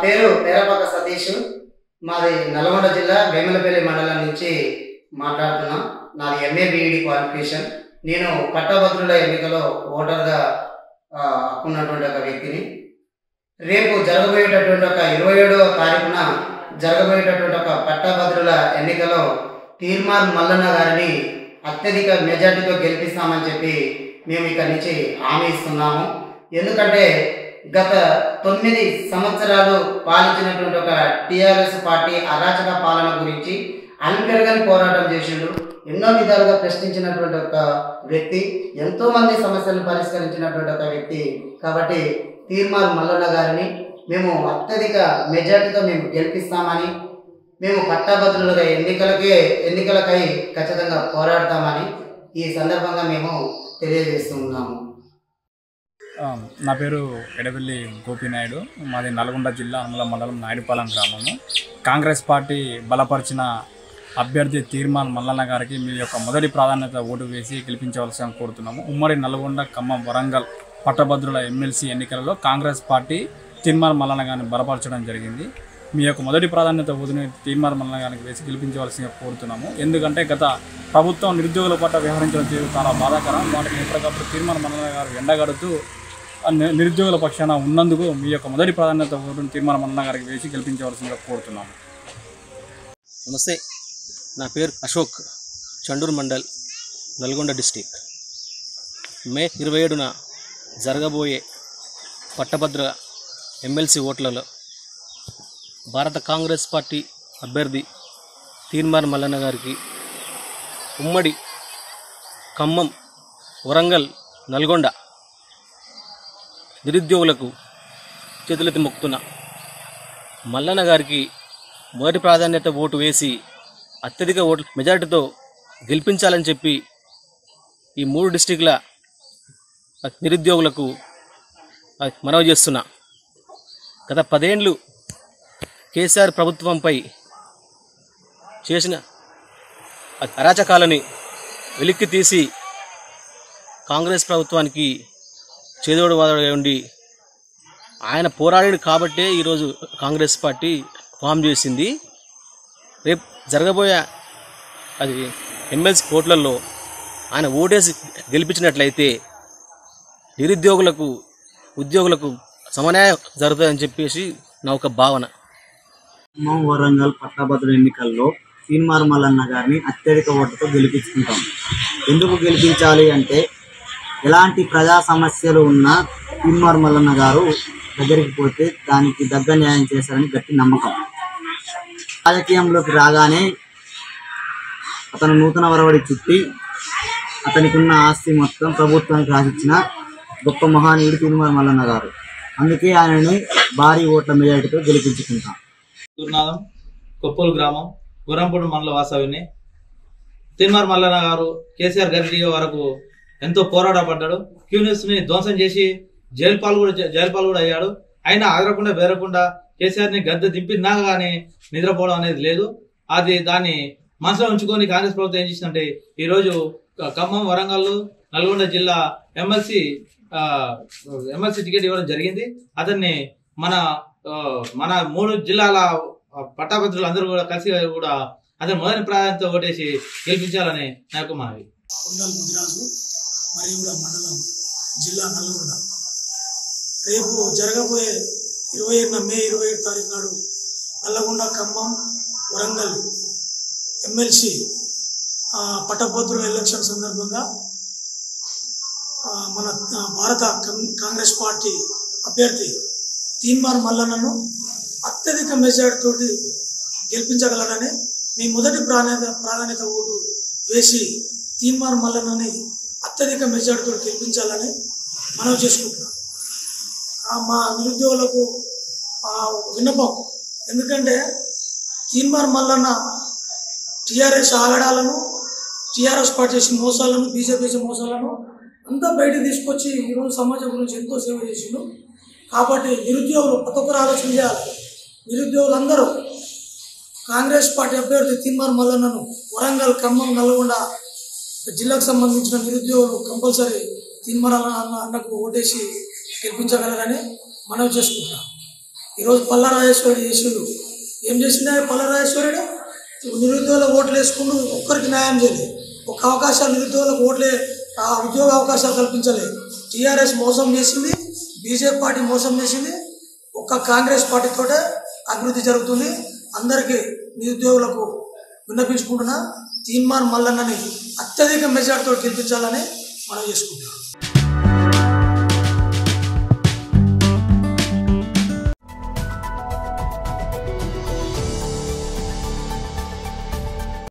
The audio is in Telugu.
పేరు పేరపాక సతీష్ మాది నల్గొండ జిల్లా వేములపల్లి మండలం నుంచి మాట్లాడుతున్నాం నాది ఎంఏ బీఈడి క్వాలిఫికేషన్ నేను పట్టభద్రుల ఎన్నికలో ఓటర్గా ఆ, ఉన్నటువంటి ఒక వ్యక్తిని రేపు జరగబోయేటటువంటి ఒక ఇరవై ఏడవ తారీఖున జరగబోయేటటువంటి ఒక పట్టభద్రుల ఎన్నికలో తీర్మాన్ మల్లన్న గారిని అత్యధిక మెజార్టీతో గెలిపిస్తామని చెప్పి మేము ఇక్కడి నుంచి హామీ ఇస్తున్నాము ఎందుకంటే గత తొమ్మిది సంవత్సరాలు పాలించినటువంటి ఒక టిఆర్ఎస్ పార్టీ అరాచక పాలన గురించి అల్పెరగని పోరాటం చేసిండు ఎన్నో విధాలుగా ప్రశ్నించినటువంటి ఒక వ్యక్తి ఎంతో మంది సమస్యలను పరిష్కరించినటువంటి ఒక వ్యక్తి కాబట్టి తీర్మాన్ మల్లన్న గారిని మేము అత్యధిక మెజార్టీతో మేము గెలిపిస్తామని మేము పట్టాభద్రులుగా ఎన్నికలకే ఎన్నికలకై ఖచ్చితంగా పోరాడతామని ఈ సందర్భంగా మేము తెలియజేస్తున్నాము ఆ, నా పేరు ఎడవెల్లి గోపినాయుడు మాది నల్గొండ జిల్లా అనుమల మండలం నాయుడుపాలెం గ్రామము కాంగ్రెస్ పార్టీ బలపరిచిన అభ్యర్థి తీర్మాన్ మల్లన్న గారికి మీ యొక్క మొదటి ప్రాధాన్యత ఓటు వేసి గెలిపించవలసిన కోరుతున్నాము ఉమ్మడి నల్గొండ ఖమ్మం వరంగల్ పట్టభద్రుల ఎమ్మెల్సీ ఎన్నికలలో కాంగ్రెస్ పార్టీ తీర్మాన్ మల్లన్న గారిని బలపరచడం జరిగింది మీ యొక్క మొదటి ప్రాధాన్యత ఓటుని తీర్మాన్ మల్లన్న గారికి వేసి గెలిపించవలసిందిగా కోరుతున్నాము ఎందుకంటే గత ప్రభుత్వం నిరుద్యోగుల పట్ల వ్యవహరించడం తీరు చాలా బాధాకరం వాటిని ఎప్పటికప్పుడు తీర్మాన్ మల్లన్న గారు ఎండగడుతూ ఆ ని- నిరుద్యోగుల పక్షాన ఉన్నందుకు మీ యొక్క మొదటి ప్రాధాన్యత ఓటును తీర్మానం మల్లన్న గారికి వేసి గెలిపించవలసిందిగా కోరుతున్నాము నమస్తే నా పేరు అశోక్ చండూరు మండల్ నల్గొండ డిస్టిక్ మే ఇరవై ఏడున జరగబోయే పట్టభద్ర ఎమ్మెల్సీ ఓట్లలో భారత కాంగ్రెస్ పార్టీ అభ్యర్థి తీర్మార్ మల్లన్న గారికి ఉమ్మడి ఖమ్మం వరంగల్ నల్గొండ నిరుద్యోగులకు చేతులెత్తి మొక్కుతున్న మల్లన్న గారికి మొదటి ప్రాధాన్యత ఓటు వేసి అత్యధిక ఓటు మెజారిటీతో గెలిపించాలని చెప్పి ఈ మూడు డిస్టిక్ల నిరుద్యోగులకు మనవి చేస్తున్నా గత పదేండ్లు కేసీఆర్ ప్రభుత్వంపై చేసిన అరాచకాలని వెలిక్కి తీసి కాంగ్రెస్ ప్రభుత్వానికి చేదోడు వాదోడుగా ఉండి ఆయన పోరాడాడు కాబట్టే ఈరోజు కాంగ్రెస్ పార్టీ ఫామ్ చేసింది రేపు జరగబోయే అది ఎమ్మెల్సీ కోట్లలో ఆయన ఓటేసి గెలిపించినట్లయితే నిరుద్యోగులకు ఉద్యోగులకు సమన్యాయం జరుగుతుందని చెప్పేసి నా ఒక భావన ఖమ్మం వరంగల్ పట్టభద్రుల ఎన్నికల్లో తీన్మార్ మల్లన్న గారిని అత్యధిక ఓటుతో గెలిపించుకుంటాం ఎందుకు గెలిపించాలి అంటే ఎలాంటి ప్రజా సమస్యలు ఉన్నా తీన్మార్ మల్లన్న గారు దగ్గరికి పోతే దానికి దగ్గర న్యాయం చేశారని గట్టి నమ్మకం రాజకీయంలోకి రాగానే అతను నూతన వరవడి చుట్టి అతనికి ఉన్న ఆస్తి మొత్తం ప్రభుత్వానికి రాసిచ్చిన గొప్ప మహానీయుడు తీన్మార్ మల్లన్న గారు అందుకే ఆయనని భారీ ఓట్ల మెజారిటీతో గెలిపించుకుంటాం గురునాథం కొప్పూలు గ్రామం గురంపూడి మండల వాసవిని తిన్మార్ మల్లన్న గారు కేసీఆర్ గది వరకు ఎంతో పోరాటపడ్డాడు క్యూనిస్ ని ధ్వంసం చేసి జైలు పాలు కూడా జైలు పాలు కూడా అయ్యాడు అయినా ఆదరకుండా బేరకుండా కేసీఆర్ ని గద్దె దింపినా కానీ నిద్రపోవడం అనేది లేదు అది దాన్ని మనసులో ఉంచుకొని కాంగ్రెస్ ప్రభుత్వం ఏం చేసిందంటే ఈ రోజు క- ఖమ్మం వరంగల్ నల్గొండ జిల్లా ఎమ్మెల్సీ ఎమ్మెల్సీ టికెట్ ఇవ్వడం జరిగింది అతన్ని మన ఆ, మన మూడు జిల్లాల పట్టాభద్రులు అందరూ కూడా కలిసి కూడా అతను మొదటి ప్రాధాన్యత ఓటేసి గెలిపించాలని నా యొక్క మనవి కొండల్ ముదిరాజు మరియు కూడా మండలం జిల్లా నల్గొండ రేపు జరగబోయే ఇరవై ఏడున మే ఇరవై ఏడు తారీఖు నాడు నల్లగొండ ఖమ్మం వరంగల్ ఎమ్మెల్సీ పట్టభద్రుల ఎలక్షన్ సందర్భంగా ఆ, మన ఆ, భారత కం- కాంగ్రెస్ పార్టీ అభ్యర్థి తీన్మార్ మల్లన్నను అత్యధిక మెజార్టీతోటి గెలిపించగలరని మీ మొదటి ప్రాధాన్యత ప్రాధాన్యత ఓటు వేసి తీన్మార్ మల్లన్నని అత్యధిక మెజార్టీతో గెలిపించాలని మనవి చేసుకుంటున్నాం ఆ, మా నిరుద్యోగులకు ఆ, విన్నపం ఎందుకంటే తీన్మార్ మల్లన్న టీఆర్ఎస్ ఆగడాలను టీఆర్ఎస్ పార్టీ చేసిన మోసాలను బీజేపీ చేసిన మోసాలను అంతా బయటకు తీసుకొచ్చి ఈరోజు సమాజం గురించి ఎంతో సేవ చేసిండు కాబట్టి నిరుద్యోగులు ప్రతి ఒక్కరు ఆలోచన చేయాలి నిరుద్యోగులందరూ కాంగ్రెస్ పార్టీ అభ్యర్థి తిన్మార్ మల్లన్నను వరంగల్ ఖమ్మం నల్గొండ జిల్లాకు సంబంధించిన నిరుద్యోగులు కంపల్సరీ తిన్మార్ అన్న అన్నకు ఓటేసి గెలిపించగలరని మనవి చేసుకుంటున్నాం ఈరోజు పల్లా రాజేశ్వరుడు చేసిండు ఏం చేసిండే పల్లా రాజేశ్వరుడు నిరుద్యోగుల ఓట్లు వేసుకుంటూ ఒక్కరికి న్యాయం చేయలేదు ఒక అవకాశాలు నిరుద్యోగులకు ఓట్లే ఆ ఉద్యోగ అవకాశాలు కల్పించలేదు టీఆర్ఎస్ మోసం చేసింది బీజేపీ పార్టీ మోసం చేసింది ఒక్క కాంగ్రెస్ పార్టీతోటే అభివృద్ధి జరుగుతుంది అందరికీ నిరుద్యోగులకు విన్నపించుకుంటున్నా తీన్మాన్ మల్లన్నని అత్యధిక మెజార్టీతో గెలిపించాలని మనం చేసుకుంటున్నాం